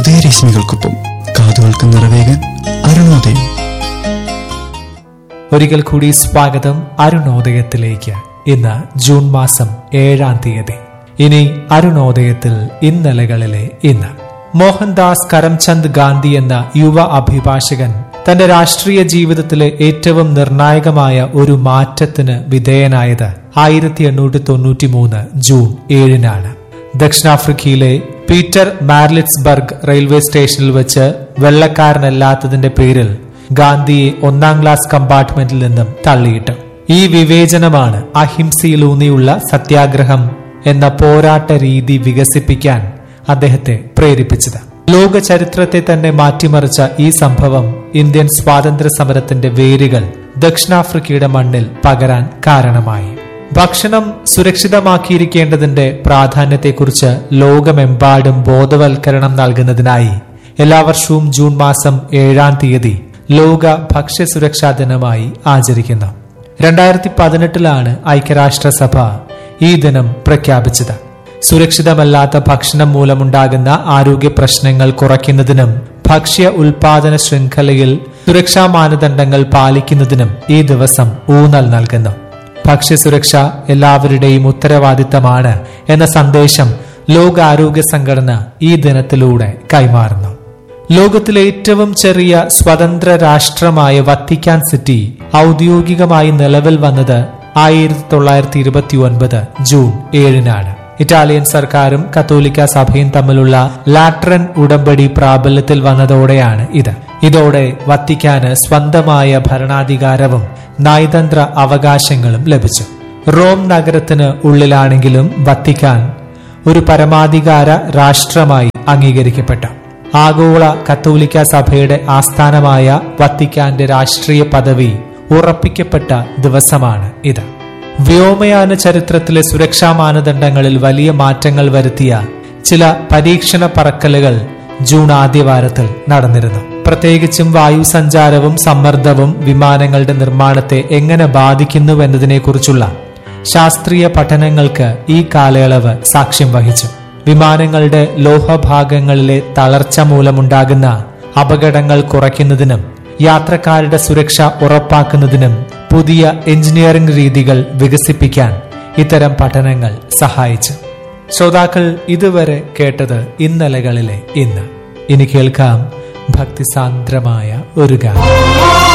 ഉദയരശ്മികൾക്കൊപ്പം കാതുകൾക്ക് നിറവേകാൻ അരുണോദയം ഒരിക്കൽ കൂടി സ്വാഗതം അരുണോദയത്തിലേക്ക് ഇന്ന് ജൂൺ മാസം ഏഴാം തീയതി ഇനി അരുണോദയത്തിൽ ഇന്നലകളിലെ ഇന്ന് മോഹൻദാസ് കരംചന്ദ് ഗാന്ധി എന്ന യുവ അഭിഭാഷകൻ തന്റെ രാഷ്ട്രീയ ജീവിതത്തിലെ ഏറ്റവും നിർണായകമായ ഒരു മാറ്റത്തിന് വിധേയനായത് ആയിരത്തി എണ്ണൂറ്റി തൊണ്ണൂറ്റി മൂന്ന് ജൂൺ ഏഴിനാണ് ദക്ഷിണാഫ്രിക്കയിലെ പീറ്റർ മാർലിറ്റ്സ്ബർഗ് റെയിൽവേ സ്റ്റേഷനിൽ വെച്ച് വെള്ളക്കാരനല്ലാത്തതിന്റെ പേരിൽ ഗാന്ധിയെ ഒന്നാം ക്ലാസ് കമ്പാർട്ട്മെന്റിൽ നിന്നും തള്ളിയിട്ടു ഈ വിവേചനമാണ് അഹിംസയിലൂന്നിയുള്ള സത്യാഗ്രഹം എന്ന പോരാട്ട രീതി വികസിപ്പിക്കാൻ അദ്ദേഹത്തെ പ്രേരിപ്പിച്ചത് ലോക ചരിത്രത്തെ തന്നെ മാറ്റിമറിച്ച ഈ സംഭവം ഇന്ത്യൻ സ്വാതന്ത്ര്യ സമരത്തിന്റെ വേരുകൾ ദക്ഷിണാഫ്രിക്കയുടെ മണ്ണിൽ പകരാൻ കാരണമായി ഭക്ഷണം സുരക്ഷിതമാക്കിയിരിക്കേണ്ടതിന്റെ പ്രാധാന്യത്തെക്കുറിച്ച് ലോകമെമ്പാടും ബോധവൽക്കരണം നൽകുന്നതിനായി എല്ലാ വർഷവും ജൂൺ മാസം ഏഴാം തീയതി ലോക ഭക്ഷ്യസുരക്ഷാ ദിനമായി ആചരിക്കുന്നു രണ്ടായിരത്തി പതിനെട്ടിലാണ് ഐക്യരാഷ്ട്രസഭ ഈ ദിനം പ്രഖ്യാപിച്ചത് സുരക്ഷിതമല്ലാത്ത ഭക്ഷണം മൂലമുണ്ടാകുന്ന ആരോഗ്യ പ്രശ്നങ്ങൾ കുറയ്ക്കുന്നതിനും ഭക്ഷ്യ ഉൽപാദന ശൃംഖലയിൽ സുരക്ഷാ മാനദണ്ഡങ്ങൾ പാലിക്കുന്നതിനും ഈ ദിവസം ഊന്നൽ നൽകുന്നു ഭക്ഷ്യസുരക്ഷ എല്ലാവരുടെയും ഉത്തരവാദിത്തമാണ് എന്ന സന്ദേശം ലോകാരോഗ്യ സംഘടന ഈ ദിനത്തിലൂടെ കൈമാറുന്നു ലോകത്തിലെ ഏറ്റവും ചെറിയ സ്വതന്ത്ര രാഷ്ട്രമായ വത്തിക്കാൻ സിറ്റി ഔദ്യോഗികമായി നിലവിൽ വന്നത് ആയിരത്തി തൊള്ളായിരത്തി ഇരുപത്തി ഒൻപത് ജൂൺ ഏഴിനാണ് ഇറ്റാലിയൻ സർക്കാരും കത്തോലിക്ക സഭയും തമ്മിലുള്ള ലാട്രൻ ഉടമ്പടി പ്രാബല്യത്തിൽ വന്നതോടെയാണ് ഇത് ഇതോടെ വത്തിക്കാന് സ്വന്തമായ ഭരണാധികാരവും നയതന്ത്ര അവകാശങ്ങളും ലഭിച്ചു റോം നഗരത്തിന് ഉള്ളിലാണെങ്കിലും വത്തിക്കാൻ ഒരു പരമാധികാര രാഷ്ട്രമായി അംഗീകരിക്കപ്പെട്ടു ആഗോള കത്തോലിക്ക സഭയുടെ ആസ്ഥാനമായ വത്തിക്കാന്റെ രാഷ്ട്രീയ പദവി ഉറപ്പിക്കപ്പെട്ട ദിവസമാണ് ഇത് വ്യോമയാന ചരിത്രത്തിലെ സുരക്ഷാ മാനദണ്ഡങ്ങളിൽ വലിയ മാറ്റങ്ങൾ വരുത്തിയ ചില പരീക്ഷണ പറക്കലുകൾ ജൂൺ ആദ്യവാരത്തിൽ നടന്നിരുന്നു പ്രത്യേകിച്ചും വായു സഞ്ചാരവും സമ്മർദ്ദവും വിമാനങ്ങളുടെ നിർമ്മാണത്തെ എങ്ങനെ ബാധിക്കുന്നുവെന്നതിനെക്കുറിച്ചുള്ള ശാസ്ത്രീയ പഠനങ്ങൾക്ക് ഈ കാലയളവ് സാക്ഷ്യം വഹിച്ചു വിമാനങ്ങളുടെ ലോഹഭാഗങ്ങളിലെ തളർച്ച മൂലമുണ്ടാകുന്ന അപകടങ്ങൾ കുറയ്ക്കുന്നതിനും യാത്രക്കാരുടെ സുരക്ഷ ഉറപ്പാക്കുന്നതിനും പുതിയ എഞ്ചിനീയറിംഗ് രീതികൾ വികസിപ്പിക്കാൻ ഇത്തരം പഠനങ്ങൾ സഹായിച്ചു ശ്രോതാക്കൾ ഇതുവരെ കേട്ടത് ഇന്നലകളിലെ ഇന്ന് ഇനി കേൾക്കാം ഭക്തിസാന്ദ്രമായ ഒരു ഗാനം